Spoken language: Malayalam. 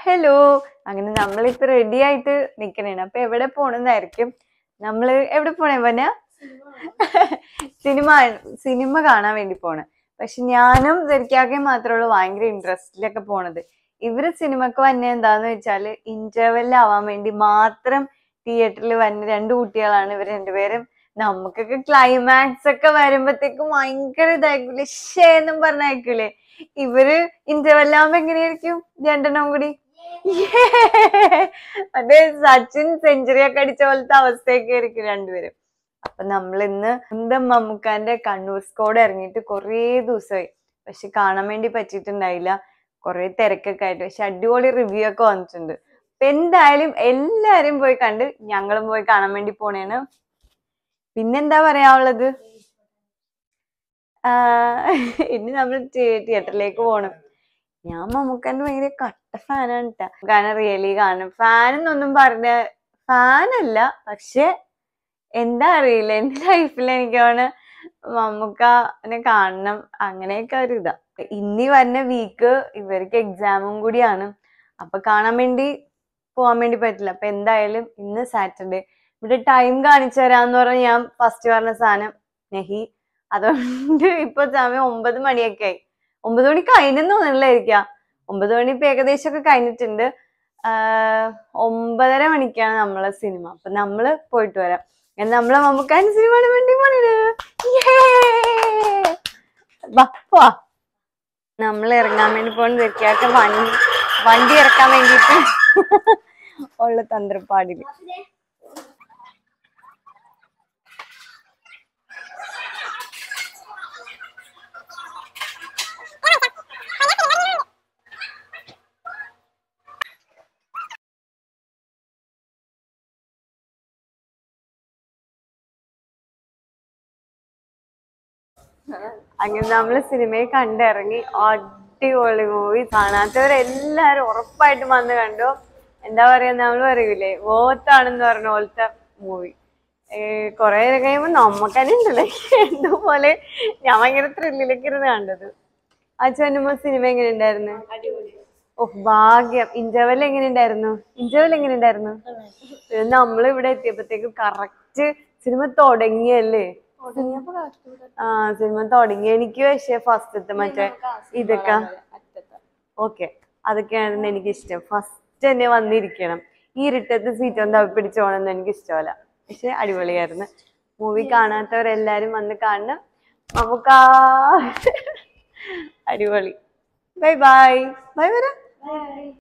ഹലോ അങ്ങനെ നമ്മളിപ്പോ റെഡി ആയിട്ട് നിക്കണേണ് അപ്പൊ എവിടെ പോണെന്നായിരിക്കും നമ്മള് എവിടെ പോണേ പന സിനിമ സിനിമ കാണാൻ വേണ്ടി പോണെ പക്ഷെ ഞാനും ദരിക്കാക്കയും മാത്രമേ ഉള്ളൂ ഭയങ്കര ഇൻട്രസ്റ്റിലൊക്കെ പോണത് ഇവര് സിനിമക്ക് വന്നെ എന്താന്ന് വെച്ചാല് ഇന്റർവെൽ ആവാൻ വേണ്ടി മാത്രം തിയേറ്ററിൽ വന്ന രണ്ട് കുട്ടികളാണ് ഇവർ രണ്ടുപേരും നമുക്കൊക്കെ ക്ലൈമാക്സ് ഒക്കെ വരുമ്പത്തേക്കും ഭയങ്കര ഇതായിരിക്കില്ലേ ഷേ എന്നും പറഞ്ഞായിരിക്കില്ലേ ഇവര് ഇന്റർവെൽ ആവുമ്പോ എങ്ങനെയായിരിക്കും രണ്ടെണ്ണം കൂടി അതെ സച്ചിൻ സെഞ്ചുറി ഒക്കെ അടിച്ച പോലത്തെ അവസ്ഥയൊക്കെ ആയിരിക്കും രണ്ടുപേരും അപ്പൊ നമ്മൾ ഇന്ന് സ്വന്തം മമ്മൂക്കാന്റെ കണ്ണൂർ സ്കോഡ് ഇറങ്ങിയിട്ട് കുറേ ദിവസമായി പക്ഷെ കാണാൻ വേണ്ടി പറ്റിയിട്ടുണ്ടായില്ല കുറെ തിരക്കൊക്കെ ആയിട്ട് പക്ഷെ അടിപൊളി റിവ്യൂ ഒക്കെ വന്നിട്ടുണ്ട് അപ്പൊ എന്തായാലും എല്ലാരും പോയി കണ്ട് ഞങ്ങളും പോയി കാണാൻ വേണ്ടി പോണേണ് പിന്നെന്താ പറയാനുള്ളത് ആഹ് ഇനി നമ്മൾ തിയേറ്ററിലേക്ക് പോണം ഞാൻ മമ്മൂക്കാന്റെ ഭയങ്കര കട്ട ഫാനാണ് കേട്ടാ കാരണം റിയലി കാണും ഫാൻ എന്നൊന്നും പറഞ്ഞ ഫാനല്ല പക്ഷെ എന്താ അറിയില്ല എന്റെ ലൈഫിൽ എനിക്കാണ് മമ്മൂക്കനെ കാണണം അങ്ങനെയൊക്കെ ഒരു ഇതാ ഇനി വരുന്ന വീക്ക് ഇവർക്ക് എക്സാമും കൂടിയാണ് അപ്പൊ കാണാൻ വേണ്ടി പോവാൻ വേണ്ടി പറ്റില്ല അപ്പൊ എന്തായാലും ഇന്ന് സാറ്റർഡേ ഇവിടെ ടൈം കാണിച്ചു തരാന്ന് പറഞ്ഞ ഞാൻ ഫസ്റ്റ് പറഞ്ഞ സാധനം നെഹി അതുകൊണ്ട് ഇപ്പൊ സമയം ഒമ്പത് മണിയൊക്കെ ആയി ഒമ്പത് മണി കഴിഞ്ഞെന്ന് തോന്നുന്നില്ലായിരിക്കാം ഒമ്പത് മണി ഇപ്പൊ ഏകദേശം ഒക്കെ കഴിഞ്ഞിട്ടുണ്ട് ആഹ് ഒമ്പതര മണിക്കാണ് നമ്മളെ സിനിമ അപ്പൊ നമ്മള് പോയിട്ട് വരാം എന്ന് നമ്മളെ മമ്മൂക്കാൻ സിനിമ കാണാൻ വേണ്ടി പോണത് വാ നമ്മൾ ഇറങ്ങാൻ വേണ്ടി പോണ വെക്കാക്ക വണ്ടി വണ്ടി ഇറക്കാൻ വേണ്ടിട്ട് ഉള്ള തന്ത്രപ്പാടില് അങ്ങനെ നമ്മള് സിനിമയെ കണ്ടിറങ്ങി അടിപൊളി മൂവി കാണാത്തവരെല്ലാരും ഉറപ്പായിട്ടും വന്ന് കണ്ടു എന്താ പറയാ നമ്മൾ പറയൂലേ ഓത്താണെന്ന് പറഞ്ഞ പോലത്തെ മൂവി കൊറേ കഴിയുമ്പോ നമുക്ക് തന്നെ ഉണ്ടല്ലേ എന്തോ പോലെ ഞാൻ ഭയങ്കര ത്രില്ലിലൊക്കെ ഇരുന്ന് കണ്ടത് അച്ഛനുമ്പോ സിനിമ എങ്ങനെ ഉണ്ടായിരുന്നു ഓഹ് ഭാഗ്യം ഇന്റർവെൽ എങ്ങനെ ഉണ്ടായിരുന്നു ഇന്റർവെൽ എങ്ങനെ ഉണ്ടായിരുന്നു നമ്മൾ ഇവിടെ എത്തിയപ്പോഴത്തേക്കും കറക്റ്റ് സിനിമ തുടങ്ങിയല്ലേ ആ സിനിമ തുടങ്ങി എനിക്ക് പക്ഷേ ഫസ്റ്റത്തെ മറ്റേ ഇതൊക്കെ ഓക്കെ അതൊക്കെയായിരുന്നു എനിക്ക് ഇഷ്ടം ഫസ്റ്റ് തന്നെ വന്നിരിക്കണം ഈ ഇരുട്ടത്തെ സീറ്റ് ഒന്ന് തപ്പി പിടിച്ചോണെന്ന് എനിക്ക് ഇഷ്ടമല്ല പക്ഷെ അടിപൊളിയായിരുന്നു മൂവി കാണാത്തവരെല്ലാരും വന്ന് കാണണം നമുക്കാ അടിപൊളി ബൈ ബൈ ബൈ വരാം